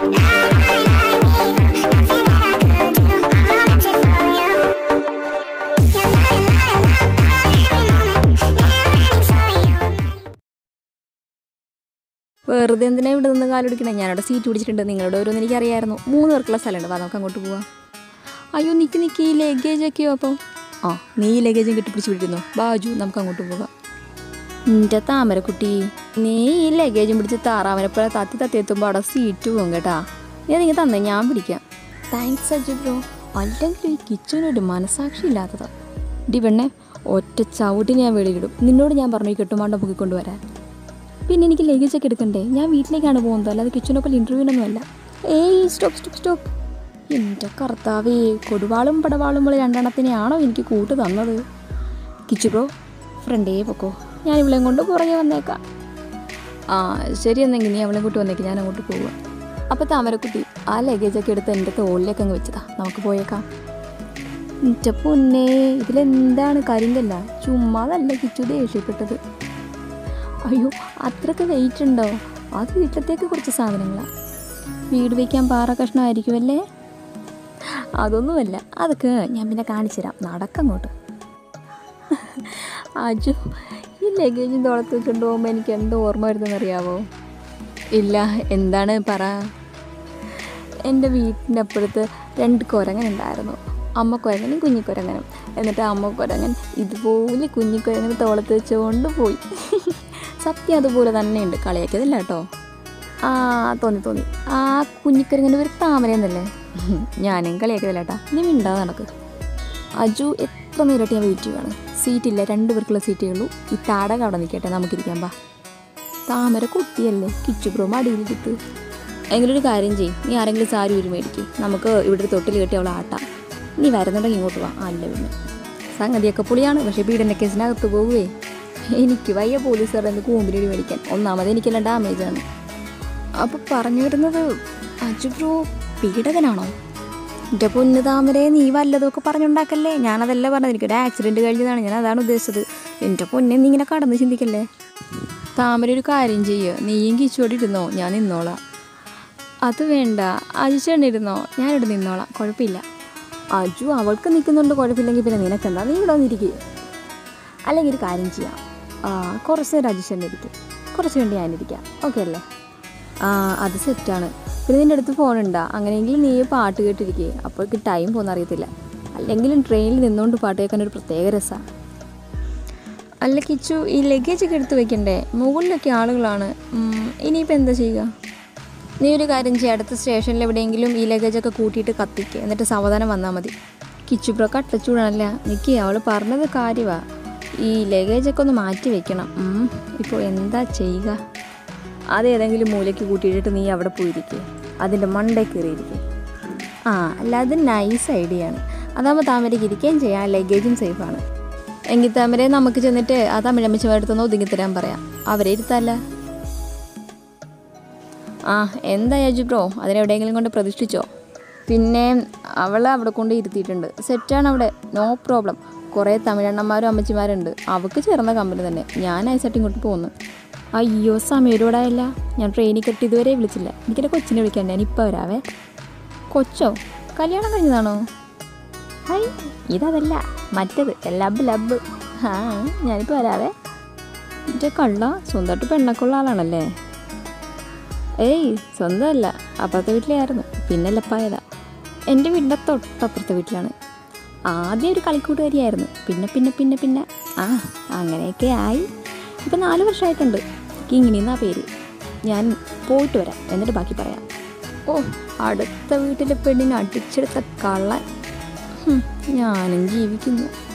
വെറുതെ എന്തിനാ ഇവിടെ നിന്ന് കാലൊടിക്കണേ ഞാനവിടെ സീറ്റ് പിടിച്ചിട്ടുണ്ട് നിങ്ങളുടെ ഓരോന്ന് എനിക്കറിയായിരുന്നു മൂന്ന് പേർക്കുള്ള സ്ഥലമുണ്ട് വാ നമുക്ക് അങ്ങോട്ട് പോവാം അയ്യോ നിക്ക് നിക്ക് ഈ ലഗേജ് ഒക്കെയോ അപ്പം ആ നീ ഈ ലഗേജും കെട്ടിപ്പിടിച്ച് വിട്ടിരുന്നോ ബാജു നമുക്ക് അങ്ങോട്ട് പോകാം നിന്റെ താമരക്കുട്ടി നീ ഈ ലഗേജും പിടിച്ച് താറാമരപ്പുഴ തത്തി തത്തി എത്തുമ്പോൾ അവിടെ സീറ്റ് പോകും കേട്ടാ നീ അതിങ്ങ് തന്നെ ഞാൻ പിടിക്കാം താങ്ക്സ് അജു ബ്രോ അല്ലെങ്കിൽ ഈ കിച്ചനൊരു മനസാക്ഷി ഇല്ലാത്തത് ഡി പെണ്ണെ ഒറ്റ ചവിട്ടിന് ഞാൻ വെളിയിലിടും നിന്നോട് ഞാൻ പറഞ്ഞു ഈ കെട്ടുമാണ്ട പൊക്കിക്കൊണ്ടുവരാൻ പിന്നെ എനിക്ക് ലഗേജ് ഒക്കെ എടുക്കണ്ടേ ഞാൻ വീട്ടിലേക്കാണ് പോകുന്നത് അല്ലാതെ കിച്ചനൊപ്പം ഇൻ്റർവ്യൂവിനൊന്നും അല്ല ഏയ് സ്റ്റോപ്പ് സ്റ്റോപ്പ് സ്റ്റോപ്പ് എൻ്റെ കർത്താവേ കൊടുവാളും പടവാളും ഉള്ള രണ്ടെണ്ണത്തിനെയാണോ എനിക്ക് കൂട്ട് തന്നത് കിച്ചു ബ്രോ ഫ്രണ്ടേ പൊക്കോ ഞാൻ ഇവളെയും കൊണ്ട് പുറകെ വന്നേക്കാം ആ ശരി എന്നെങ്കിൽ നീ അവളെ കൂട്ടി വന്നേക്ക് ഞാൻ അങ്ങോട്ട് പോവുക അപ്പോൾ താമരക്കുട്ടി ആ ലഗേജൊക്കെ എടുത്ത് എൻ്റെ തോളിലേക്ക് അങ്ങ് വെച്ചതാ നമുക്ക് പോയേക്കാം എൻ്റെ പൊന്നേ ഇതിലെന്താണ് കരിങ്കല്ല ചുമ്മാതല്ല കിച്ചു ദേഷ്യപ്പെട്ടത് അയ്യോ അത്രക്ക് വെയിറ്റ് ഉണ്ടോ അത് വീട്ടിലത്തേക്ക് കുറച്ച് സാധനങ്ങളാണ് വീട് വയ്ക്കാൻ പാറ കഷ്ണമായിരിക്കുമല്ലേ അതൊന്നുമല്ല അതൊക്കെ ഞാൻ പിന്നെ കാണിച്ചു തരാം നടക്കങ്ങോട്ട് അജു ഈ ലഗേജും തോളത്ത് വെച്ചുകൊണ്ട് പോകുമ്പോൾ എനിക്ക് എന്തോ ഓർമ്മ വരുന്നതെന്നറിയാവോ ഇല്ല എന്താണ് പറ എൻ്റെ വീട്ടിൻ്റെ അപ്പുറത്ത് രണ്ട് കുരങ്ങനുണ്ടായിരുന്നു അമ്മ കുരങ്ങനും കുഞ്ഞിക്കുരങ്ങനും എന്നിട്ട് അമ്മ കുരങ്ങൻ ഇതുപോലെ കുഞ്ഞിക്കുരങ്ങനെ തോളത്ത് വെച്ചുകൊണ്ട് പോയി സത്യം അതുപോലെ തന്നെയുണ്ട് കളിയാക്കിയതല്ല കേട്ടോ ആ തോന്നി തോന്നി ആ കുഞ്ഞിക്കുരങ്ങൻ്റെ ഒരു താമര എന്നല്ലേ ഞാനും കളിയാക്കിയതല്ല കേട്ടാ നീ മിണ്ടാതെ നടക്ക് അജു എത്ര നേരമായിട്ട് ഞാൻ വെയിറ്റ് ചെയ്യുകയാണ് സീറ്റില്ല രണ്ട് പേർക്കുള്ള സീറ്റേ ഉള്ളൂ ഈ താടക അവിടെ നിൽക്കട്ടെ നമുക്കിരിക്കാൻ പാ താമര കുട്ടിയല്ലേ കിച്ചു ബ്രോ മടിയിലിട്ട് എങ്കിലും ഒരു കാര്യം ചെയ്യും നീ ആരെങ്കിലും സാരി ഒരു മേടിക്കും നമുക്ക് ഇവിടെ ഒരു തൊട്ടിൽ കെട്ടി അവളെ ആട്ടാം നീ വരുന്നുണ്ടെങ്കിൽ ഇങ്ങോട്ട് വാ അല്ല പിന്നെ സംഗതിയൊക്കെ പൊളിയാണ് പക്ഷേ പീഡന കേസിനകത്ത് പോവുകയെ എനിക്ക് വയ്യ പോലീസുകാരുടെ എന്ത് കൂമ്പിലടി മേടിക്കാൻ ഒന്നാമത് എനിക്കെല്ലാം ഡാമേജ് ആണ് അപ്പോൾ പറഞ്ഞു വരുന്നത് അജു ബ്രോ പീഡകനാണോ എൻ്റെ പൊന്ന് താമരേ നീ വല്ലതൊക്കെ പറഞ്ഞുണ്ടാക്കല്ലേ ഞാനതല്ല പറഞ്ഞത് എനിക്കൊരു ആക്സിഡൻറ്റ് കഴിഞ്ഞതാണ് ഞാൻ അതാണ് ഉദ്ദേശിച്ചത് എൻ്റെ പൊന്നെ നീ ഇങ്ങനെ കടന്ന് ചിന്തിക്കല്ലേ താമര ഒരു കാര്യം ചെയ്യുക നീയും കിച്ചോടി ഇരുന്നോ ഞാൻ നിന്നോളാം അത് വേണ്ട അജുചേട്ടൻ ഇരുന്നോ ഞാനിവിടെ നിന്നോളാം കുഴപ്പമില്ല അജു അവൾക്ക് നിൽക്കുന്നുണ്ട് കുഴപ്പമില്ലെങ്കിൽ പിന്നെ നിനക്കെന്താ നീ ഇവിടെ വന്നിരിക്കുക അല്ലെങ്കിൽ ഒരു കാര്യം ചെയ്യാം ആ, കുറച്ച് നേരം അജുചേട്ടൻ ഇരിക്കും കുറച്ച് വേണ്ടി ഞാനിരിക്കാം ഓക്കെ അല്ലേ ആ അത് സെറ്റാണ് പിന്നെ നിൻ്റെ അടുത്ത് ഫോണുണ്ടാ അങ്ങനെയെങ്കിൽ നീ പാട്ട് കേട്ടിരിക്കേ അപ്പോഴേക്ക് ടൈം പോകുന്ന അറിയത്തില്ല അല്ലെങ്കിലും ട്രെയിനിൽ നിന്നുകൊണ്ട് പാട്ട് കേൾക്കാൻ ഒരു പ്രത്യേക രസമാണ് അല്ല കിച്ചു ഈ ലഗേജ് ഒക്കെ എടുത്ത് വെക്കണ്ടേ മുകളിലൊക്കെ ആളുകളാണ് ഉം, ഇനിയിപ്പോൾ എന്താ ചെയ്യുക നീ ഒരു കാര്യം ചെയ്യുക അടുത്ത സ്റ്റേഷനിൽ എവിടെയെങ്കിലും ഈ ലഗേജൊക്കെ കൂട്ടിയിട്ട് കത്തിക്കുക എന്നിട്ട് സാവധാനം വന്നാൽ മതി കിച്ചു ബ്രോ കട്ടച്ചൂടല്ല നിൽക്കി അവൾ പറഞ്ഞത് കാര്യമാണ് ഈ ലഗേജൊക്കെ ഒന്ന് മാറ്റി വെക്കണം ഉം, ഇപ്പോൾ എന്താ ചെയ്യുക അത് ഏതെങ്കിലും മൂലയ്ക്ക് കൂട്ടിയിട്ടിട്ട് നീ അവിടെ പോയിരിക്കുക അതിൻ്റെ മണ്ടേ കയറിയിരിക്കുക ആ അല്ല അത് നൈസ് ഐഡിയ ആണ് അതാകുമ്പോൾ താമരയ്ക്ക് ഇരിക്കുകയും ചെയ്യാം ലഗേജും സേഫാണ് എങ്കിൽ താമരെ നമുക്ക് ചെന്നിട്ട് ആ തമിഴമ്മച്ചമാരടുത്തൊന്ന് ഒതുങ്ങിത്തരാൻ പറയാം അവരെ ഇരുത്തല്ല ആ എന്താ യാജു ബ്രോ അതിനെവിടെയെങ്കിലും കൊണ്ട് പ്രതിഷ്ഠിച്ചോ പിന്നെ അവളെ അവിടെ കൊണ്ട് ഇരുത്തിയിട്ടുണ്ട് സെറ്റാണ് അവിടെ നോ പ്രോബ്ലം കുറേ തമിഴണ്ണന്മാരും അമ്മച്ചിമാരുണ്ട് അവൾക്ക് ചേർന്ന കമ്പനി തന്നെ ഞാൻ ഐസായിട്ട് ഇങ്ങോട്ട് പോകുന്നു അയ്യോ സമയരോടായല്ല ഞാൻ ട്രെയിനിൽ കെട്ടി ഇതുവരെ വിളിച്ചില്ല എനിക്കെൻ്റെ കൊച്ചിനെ വിളിക്കാൻ ഞാൻ ഇപ്പോൾ വരാവേ കൊച്ചോ കല്യാണം കഴിഞ്ഞതാണോ ഹൈ ഇതതല്ല മറ്റത് ലബ് ലബ് ആ ഞാനിപ്പോൾ വരാവേ എൻ്റെ കള്ള സ്വന്തമായിട്ട് പെണ്ണൊക്കെയുള്ള ആളാണല്ലേ ഏയ് സ്വന്തമല്ല അപ്പുറത്തെ വീട്ടിലായിരുന്നു പിന്നെ ലപ്പായതാ എൻ്റെ വീടിൻ്റെ തൊട്ടപ്പുറത്തെ വീട്ടിലാണ് ആദ്യം ഒരു കളിക്കൂട്ടുകാരിയായിരുന്നു പിന്നെ പിന്നെ പിന്നെ പിന്നെ ആ അങ്ങനെയൊക്കെ ആയി ഇപ്പം നാല് വർഷമായിട്ടുണ്ട് കിങ്ങിണി എന്നാ പേര് ഞാൻ പോയിട്ട് വരാം എന്നിട്ട് ബാക്കി പറയാം ഓ അടുത്ത വീട്ടിലെ പെണ്ണിനെ അടിച്ചെടുത്ത കള്ളൻ ഹും, ഞാനും ജീവിക്കുന്നു